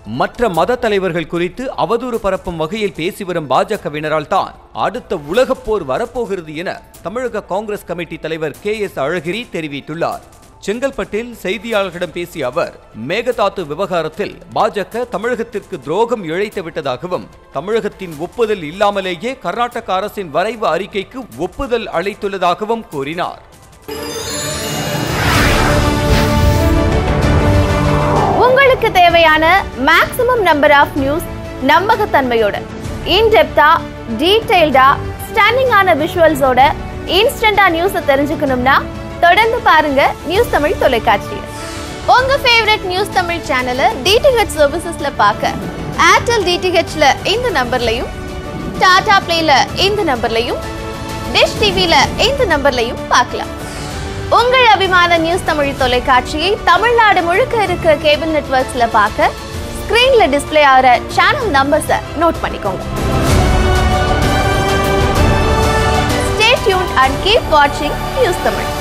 மற்ற மத தலைவர்கள் குறித்து அவதூறு பரப்பும் வகையில் பேசி வரும் பாஜகவினரால் தான் அடுத்த உலகப் போர் வரப்போகிறது என தமிழக காங்கிரஸ் கமிட்டி தலைவர் கே எஸ் அழகிரி தெரிவித்துள்ளார் செங்கல்பட்டில் செய்தியாளர்களிடம் பேசிய அவர் மேகதாத்து விவகாரத்தில் பாஜக தமிழகத்திற்கு துரோகம் இழைத்து விட்டதாகவும் தமிழகத்தின் ஒப்புதல் இல்லாமலேயே கர்நாடக அரசின் வரைவு அறிக்கைக்கு ஒப்புதல் அளித்துள்ளதாகவும் கூறினார் உங்களுக்கு தேவையான மேக்ஸிமம் நம்பர் ஆஃப் நியூஸ் நம்பகத்தன்மையோட இன்டெப்தா டீடைல்டா ஸ்டன்னிங்கான விஷுவல்ஸோட இன்ஸ்டண்டா நியூஸை தெரிஞ்சுக்கணும்னா தொடர்ந்து பாருங்க நியூஸ் தமிழ் தொலைக்காட்சி உங்க ஃபேவரட் நியூஸ் தமிழ் சேனலை டிடிஹெச் சர்வீசஸ்ல பார்க்க ஏர்டெல் டிடிஹெச்ல இந்த நம்பர்லையும் டாடா பிளேல இந்த நம்பர்லையும் டிஷ் டிவில இந்த நம்பர்லையும் பார்க்கலாம் உங்கள் அபிமான நியூஸ் தமிழ் தொலைக்காட்சியை தமிழ்நாடு முழுக்க இருக்க கேபிள் நெட்வொர்க்ஸ்ல பார்க்க ஸ்கிரீன்ல டிஸ்ப்ளே ஆகிற சேனல் நம்பர்ஸை நோட் பண்ணிக்கோங்க ஸ்டே டியூன் அண்ட் கீப் வாட்சிங் நியூஸ் தமிழ்